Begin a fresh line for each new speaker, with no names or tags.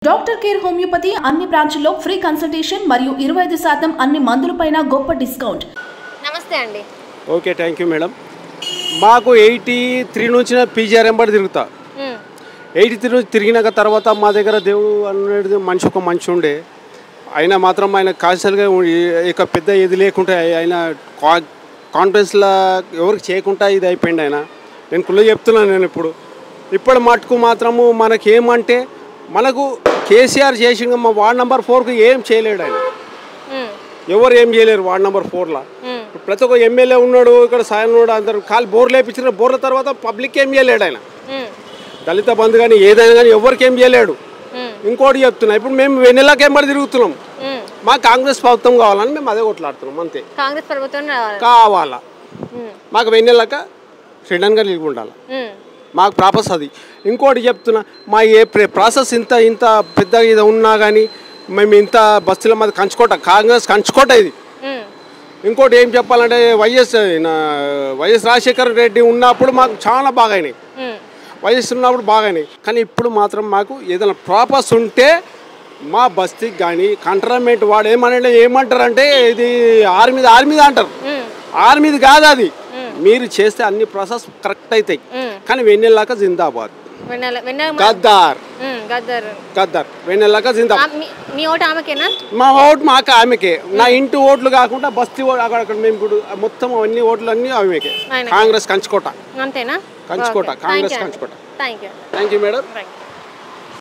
Doctor care homeopathy అన్ని బ్రాంచ్ల్లో free consultation మరియు ఇరవై ఐదు శాతం అన్ని మందులపైన గొప్ప డిస్కౌంట్
నమస్తే అండి
ఓకే థ్యాంక్ యూ మేడం మాకు ఎయిటీ త్రీ నుంచి పీజీఆర్ ఎంబడి తిరుగుతా
మ్మ్.
ఎయిటీ త్రీ నుంచి తిరిగినాక తర్వాత మా దగ్గర దేవుడు అనేది మనిషి ఒక మనిషి ఉండే అయినా మాత్రం ఆయన కాన్షియల్గా ఇక పెద్ద ఇది లేకుండా ఆయన కా- కాన్ఫరెన్స్లో ఎవరికి చేయకుండా ఇది అయిపోయింది ఆయన నేను కుల్ల చెప్తున్నాను నేను ఇప్పుడు ఇప్పుడు మటుకు మాత్రము మనకి ఏమంటే మనకు కేసీఆర్ చేసిన మా వార్డ్ నెంబర్ ఫోర్కి ఏం చేయలేడు ఆయన
మ్మ్.
ఎవరు ఏం చేయలేరు వార్డ్ నెంబర్ ఫోర్లో
మ్మ్.
ప్రతి ఒక్క ఎమ్మెల్యే ఉన్నాడు ఇక్కడ సాయం ఉన్నాడు అందరు కాలు బోర్లు వేయించిన బోర్ల తర్వాత పబ్లిక్ ఏం చేయలేడు ఆయన
మ్మ్.
దళిత బంధు కానీ ఏదైనా కానీ ఎవరికి ఏం చేయలేడు
మ్మ్.
ఇంకోటి చెప్తున్నా ఇప్పుడు మేము వెన్నెలాకి ఎంబడి తిరుగుతున్నాం
మ్మ్.
మా కాంగ్రెస్ ప్రభుత్వం కావాలని మేము అదే కొట్లాడుతున్నాం అంతే
కాంగ్రెస్ ప్రభుత్వం రావాలి
కావాలా
మ్మ్.
మాకు వెన్నెలక రిటర్న్గా నిలిపి ఉండాలి
మ్మ్.
మాకు ప్రాసెస్ అది ఇంకోటి చెప్తున్నా మా ఏ ప్ర- ప్రాసెస్ ఇంత ఇంత పెద్ద ఇది ఉన్నా కానీ మేము ఇంత బస్సుల మీద కంచుకోట కాంగ్రెస్ కంచుకోట ఇది
మ్మ్.
ఇంకోటి ఏం చెప్పాలంటే వైఎస్ నా వైఎస్ రాజశేఖర రెడ్డి ఉన్నప్పుడు మాకు చాలా బాగా అయినాయి
మ్మ్.
వైఎస్ ఉన్నప్పుడు బాగా అయినాయి కానీ ఇప్పుడు మాత్రం మాకు ఏదైనా ప్రాపర్స్ ఉంటే మా బస్తీకి కానీ కంటర్మెంట్ వాడు ఏమనంటే ఏమంటారంటే ఇది ఆర్మీది ఆర్మీది అంటారు
మ్మ్.
ఆర్మీది కాదు అది మీరు చేస్తే అన్ని ప్రాసెస్ కరెక్ట్ అవుతాయి
మ్మ్.
కానీ వెన్నెల్లాక జిందాబాద్
వెన్నెల వెన్నెల
గద్దార్
మ్మ్. గద్దర్
గద్దార్ వెన్నెల్లాక జిందాబాద్
ఆ, మీ- మీ ఓటు ఆమెకేనా
మా ఓటు మాకు ఆమెకే నా ఇంటి ఓట్లు కాకుండా బస్తీ ఓటు అక్కడ అక్కడ మేము ఇప్పుడు మొత్తం అన్ని ఓట్లు అన్ని ఆమెకే
ఆయనకే.
కాంగ్రెస్ కంచుకోట
అంతేనా
కంచుకోట కాంగ్రెస్ కంచుకోట
thank you
thank you madam
thank you